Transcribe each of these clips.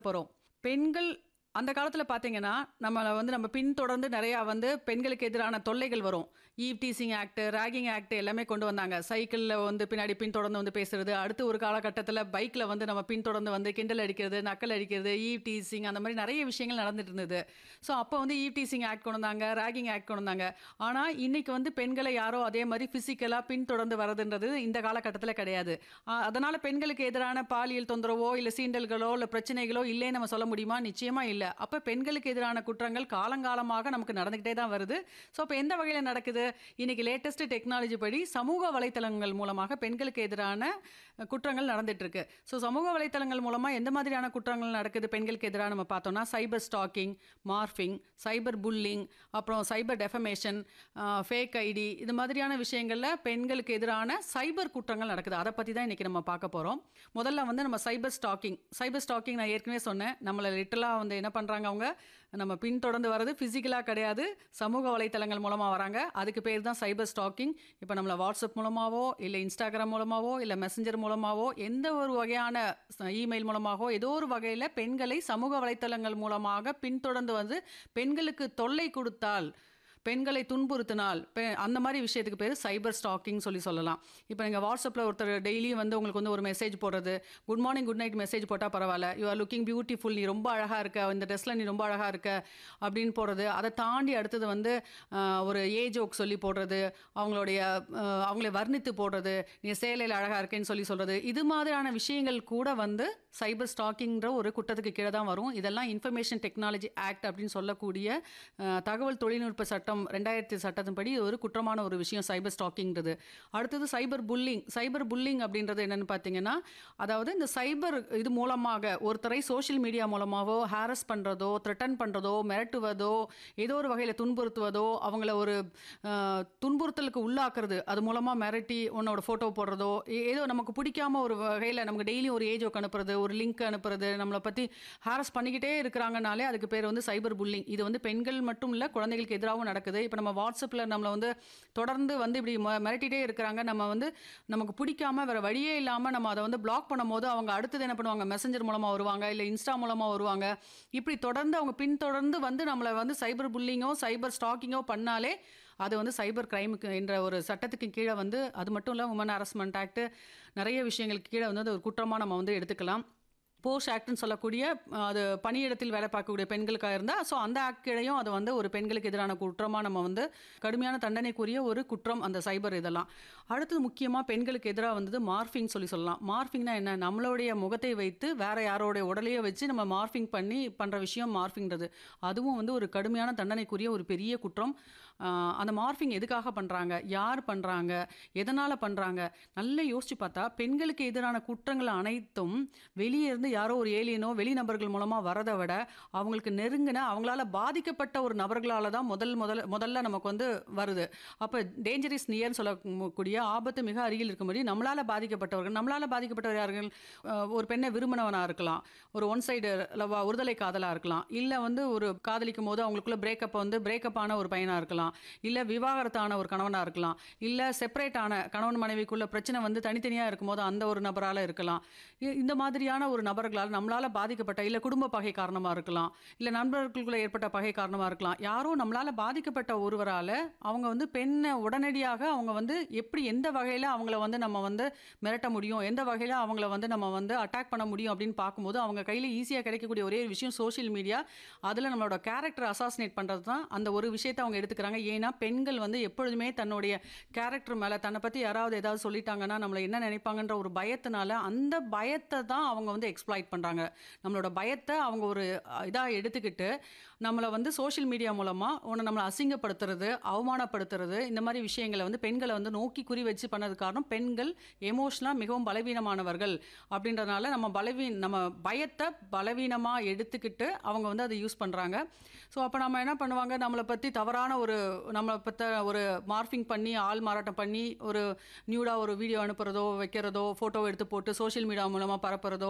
போறோம். பெண்கள் அந்த காலத்துல பார்த்தீங்கன்னா, நம்மள வந்து நம்ம பின்தொடர்ந்து நெறையா வந்து பெண்களுக்கு எதிரான தொல்லைகள் வரும். Eve teasing act, ragging act எல்லாமே கொண்டு வந்தாங்க. சைக்கிள்ல வந்து பின்னாடி பின்தொடர்ந்து வந்து பேசுறது. அடுத்து ஒரு காலகட்டத்தில பைக்ல வந்து நம்ம பின்தொடர்ந்து வந்து கிண்டல் அடிக்கிறது, நக்கல் அடிக்கிறது, ஈவ் டீசிங் அந்த மாரி நெறைய விஷயங்கள் நடந்துட்டு இருந்தது. ஸோ அப்போ வந்து ஈவ் டீசிங் ஆக்ட் கொண்டு வந்தாங்க, ராகிங் ஆக்ட் கொண்டு வந்தாங்க. ஆனா, இன்னைக்கு வந்து பெண்கள யாரோ அதே மாரி பிசிக்கலா பின்தொடர்ந்து வரதுன்றது இந்த காலகட்டத்தில கிடையாது. அ அதனால பெண்களுக்கு எதிரான பாலியல் தொந்தரவோ, இல்ல சீண்டல்களோ, இல்ல பிரச்சனைகளோ இல்லைன்னு நம்ம சொல்ல முடியுமா? நிச்சயமா இல்ல. அப்ப பெண்களுக்கு எதிரான குற்றங்கள் காலங்காலமாக நமக்கு நடந்துகிட்டே தான் வருது. ஸோ அப்ப எந்த வகையில நடக்குது? இன்னைக்கு லேட்டஸ்ட் டெக்னாலஜி படி சமூக வலைத்தளங்கள் மூலமாக பெண்களுக்கு எதிரான அ குற்றங்கள் நடந்துட்டு இருக்கு. ஸோ சமூக வலைத்தளங்கள் மூலமா எந்த மாதிரியான குற்றங்கள் நடக்குது பெண்களுக்கு எதிரா நம்ம பார்த்தோம்னா, cyber stalking, morphing, cyber bullying, அப்புறம் சைபர் டெஃபமேஷன், அ ஃபேக் ஐடி இது மாதிரியான விஷயங்கள்ல பெண்களுக்கு எதிரான சைபர் குற்றங்கள் நடக்குது. அத பத்தி தான் இன்னைக்கு நம்ம பார்க்க போறோம். முதல்ல வந்து நம்ம சைபர் ஸ்டாக்கிங். சைபர் ஸ்டாக்கிங் நான் ஏற்கனவே சொன்னேன். நம்மள லிட்டரலா வந்து என்ன பண்றாங்க அவங்க, நம்ம பின்தொடர்ந்து வர்றது பிசிக்கலா கிடையாது. சமூக வலைத்தளங்கள் மூலமா வராங்க. அதுக்கு பேர் தான் சைபர் ஸ்டாக்கிங். இப்ப நம்மள WhatsApp மூலமாவோ, இல்ல Instagram மூலமாவோ, இல்ல Messenger மூலமாவோ, எந்த ஒரு வகையான ச இமெயில் மூலமாகவோ, ஏதோ ஒரு வகையில பெண்களை சமூக வலைத்தளங்கள் மூலமாக பின்தொடர்ந்து வந்து பெண்களுக்கு தொல்லை குடுத்தால், பெண்களை துன்புறுத்தினால், பெ அந்த மாரி விஷயத்துக்கு பேரு சைபர் ஸ்டாக்கிங் சொல்லி சொல்லலாம். இப்ப நீங்க WhatsAppல ஒருத்தர் டெய்லியும் வந்து உங்களுக்கு வந்து ஒரு மெசேஜ் போடுறது, good morning, good night message போட்டா பரவால்ல. யூ ஆர் லுக்கிங் பியூட்டிஃபுல் நீ ரொம்ப அழகா இருக்க. இந்த ட்ரெஸ்ல நீ ரொம்ப அழகா இருக்க. அப்படின்னு போடுறது. அத தாண்டி அடுத்தது வந்து அ ஒரு ஏ ஜோக் சொல்லி போடுறது. அவங்களுடைய அ அவங்கள வர்ணித்து போடுறது. நீ சேலையில அழகா இருக்கேன்னு சொல்லி சொல்றது. இது மாதிரியான விஷயங்கள் கூட வந்து சைபர் ஸ்டாக்கிங்ன்ற ஒரு குற்றத்துக்கு கீழ தான் வரும். இதெல்லாம் இன்ஃபர்மேஷன் டெக்னாலஜி ஆக்ட் அப்படின்னு சொல்லக்கூடிய அ தகவல் தொழில்நுட்ப சட்டம் 2000 சட்டத்தின்படி இது ஒரு குற்றமான ஒரு விஷயம் சைபர் ஸ்டாக்கிங்ன்றது. அடுத்தது சைபர் புல்லிங். சைபர் புல்லிங் அப்படின்றது என்னன்னு பார்த்தீங்கன்னா, அதாவது இந்த சைபர் இது மூலமாக ஒருத்தரை சோஷியல் மீடியா மூலமாவோ ஹாரஸ் பண்றதோ, த்ரெட்டன் பண்றதோ, மிரட்டுவதோ, ஏதோ ஒரு வகையில துன்புறுத்துவதோ, அவங்கள ஒரு அ துன்புறுத்தலுக்கு உள்ளாக்குறது. அது மூலமா மிரட்டி உன்னோட ஃபோட்டோ போடுறதோ, ஏ ஏதோ நமக்கு பிடிக்காம ஒரு வகையில நமக்கு டெய்லியும் ஒரு ஏ ஜோக் அனுப்புறது, ஒரு லிங்க் அனுப்புறது, நம்மள பத்தி ஹாரஸ் பண்ணிக்கிட்டே இருக்கிறாங்கனாலே அதுக்கு பேர் வந்து சைபர் புல்லிங். இது வந்து பெண்கள் மட்டும் இல்ல, குழந்தைகளுக்கு எதிராவும் நடக்குது. இப்ப நம்ம WhatsAppல நம்மள வந்து தொடர்ந்து வந்து இப்படி ம மிரட்டிட்டே இருக்கிறாங்க. நம்ம வந்து நமக்கு பிடிக்காம வேற வழியே இல்லாம நம்ம அத வந்து பிளாக் பண்ணும்போது, அவங்க அடுத்தது என்ன பண்ணுவாங்க, Messenger மூலமா வருவாங்க, இல்ல Insta மூலமா வருவாங்க. இப்படி தொடர்ந்து அவங்க பின்தொடர்ந்து வந்து நம்மள வந்து சைபர் புல்லிங்கோ, சைபர் ஸ்டாக்கிங்கோ பண்ணாலே, அது வந்து சைபர் கிரைம்க்கு என்ற ஒரு சட்டத்துக்கு கீழ வந்து அது மட்டும் இல்ல உமன் ஹராஸ்மென்ட் ஆக்ட் நெறைய விஷயங்களுக்கு கீழ வந்து அது ஒரு குற்றமா நம்ம வந்து எடுத்துக்கலாம். போஷ் ஆக்ட்ன்னு சொல்லக்கூடிய அது பணியிடத்தில் வேலை பார்க்கக்கூடிய பெண்களுக்கா இருந்தா, ஸோ அந்த ஆக்ட் கீழயும் அது வந்து ஒரு பெண்களுக்கு எதிரான குற்றமா நம்ம வந்து கடுமையான தண்டனைக்குரிய ஒரு குற்றம் அந்த சைபர் இதெல்லாம். அடுத்தது முக்கியமா பெண்களுக்கு எதிரா வந்தது மார்ஃபிங் சொல்லி சொல்லலாம். மார்ஃபிங்னா என்ன? நம்மளுடைய முகத்தை வைத்து வேற யாரோடைய உடலையே வச்சு நம்ம மார்ஃபிங் பண்ணி பண்ற விஷயம் மார்ஃபிங்ன்றது. அதுவும் வந்து ஒரு கடுமையான தண்டனைக்குரிய ஒரு பெரிய குற்றம். அ அந்த மார்ஃபிங் எதுக்காக பண்றாங்க? யார் பண்றாங்க? எதனால பண்றாங்க? நல்லா யோசிச்சு பார்த்தா, பெண்களுக்கு எதிரான குற்றங்கள் அனைத்தும் வெளிய இருந்து யாரோ ஒரு ஏலியனோ, வெளிநபர்கள் மூலமா வரத விட, அவங்களுக்கு நெருங்கின அவங்களால பாதிக்கப்பட்ட ஒரு நபர்களால தான் முதல் முதல்ல முதல்ல நமக்கு வந்து வருது. அப்ப டேஞ்சர் இஸ் நியர்ன்னு சொல்லக்கூடிய ஆபத்து மிக அருகில் இருக்கும்படி நம்மளால பாதிக்கப்பட்டவர்கள் நம்மளால பாதிக்கப்பட்டவர் யார்கள்? அ ஒரு பெண்ணை விரும்பினவனா இருக்கலாம். ஒரு ஒன் சைடு லவ்வா ஒருதலை காதலா இருக்கலாம். இல்ல வந்து ஒரு காதலிக்கும்போது அவங்களுக்குள்ள பிரேக்கப் வந்து பிரேக்கப் ஆன ஒரு பையனா இருக்கலாம். இல்ல விவாகரத்தான ஒரு கணவனா இருக்கலாம். இல்ல செப்பரேட் ஆன கணவன் மனைவிக்குள்ள பிரச்சனை வந்து தனித்தனியா இருக்கும்போது அந்த ஒரு நபரால இருக்கலாம். இ இந்த மாதிரியான ஒரு நபர்களால் நம்மளால பாதிக்கப்பட்ட இல்ல குடும்ப பகை காரணமா இருக்கலாம். இல்ல நண்பர்களுக்குள்ள ஏற்பட்ட பகை காரணமா இருக்கலாம். யாரோ நம்மளால பாதிக்கப்பட்ட ஒருவரால அவங்க வந்து பெண்ண உடனடியாக அவங்க வந்து எப்படி எந்த வகையில அவங்கள வந்து நம்ம வந்து மிரட்ட முடியும்? எந்த வகையில அவங்கள வந்து நம்ம வந்து அட்டாக் பண்ண முடியும் அப்படின்னு பார்க்கும்போது, அவங்க கையில ஈஸியா கிடைக்கக்கூடிய ஒரே ஒரு விஷயம் சோஷியல் மீடியா. அதுல நம்மளோட கேரக்டர் அசாசினேட் பண்றது தான் அந்த ஒரு விஷயத்த அவங்க எடுத்துக்கிறாங்க. ஏன்னா, பெண்கள் வந்து எப்பொழுதுமே தன்னுடைய கேரக்டர் மேல தன்ன பத்தி யாராவது ஏதாவது சொல்லிட்டாங்கன்னா, நம்மள என்ன நினைப்பாங்கன்ற ஒரு பயத்தினால, அந்த பயத்த தான் அவங்க வந்து எக்ஸ்ப்ளாய்ட் பண்றாங்க. நம்மளோட பயத்த அவங்க ஒரு இதா எடுத்துக்கிட்டு, நம்மள வந்து சோஷியல் மீடியா மூலமா ஒண்ணு நம்மள அசிங்கப்படுத்துறது, அவமானப்படுத்துறது, இந்த மாரி விஷயங்கள வந்து பெண்கள வந்து நோக்கி குறி வச்சு பண்ணதுக்கு காரணம், பெண்கள் எமோஷனலா மிகவும் பலவீனமானவர்கள். அப்படின்றதுனால நம்ம பலவீன் நம்ம பயத்த பலவீனமா எடுத்துக்கிட்டு அவங்க வந்து அத யூஸ் பண்றாங்க. ஸோ அப்ப நம்ம என்ன பண்ணுவாங்க, நம்மள பத்தி தவறான ஒரு நம்மள பத்த ஒரு மார்ஃபிங் பண்ணி, ஆள் மாறாட்டம் பண்ணி, ஒரு நியூடா ஒரு வீடியோ அனுப்புறதோ, வைக்கிறதோ, ஃபோட்டோ எடுத்து போட்டு சோஷியல் மீடியா மூலமா பரப்புறதோ,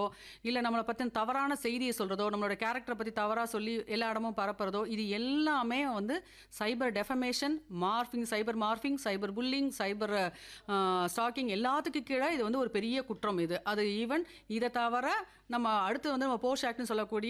இல்லை நம்மளை பற்றின தவறான செய்தியை சொல்கிறதோ நம்மளோட கேரக்டரை பற்றி தவறாக சொல்லி எல்லா இடமும் பரப்புறதோ இது எல்லாமே வந்து cyber defamation morphing cyber morphing cyber bullying cyber stalking எல்லாத்துக்கும் கீழே இது வந்து ஒரு பெரிய குற்றம் இது அது ஈவன் இதை தவிர நம்ம அடுத்து வந்து நம்ம போஸ்ட் ஆக்ட்னு சொல்லக்கூடிய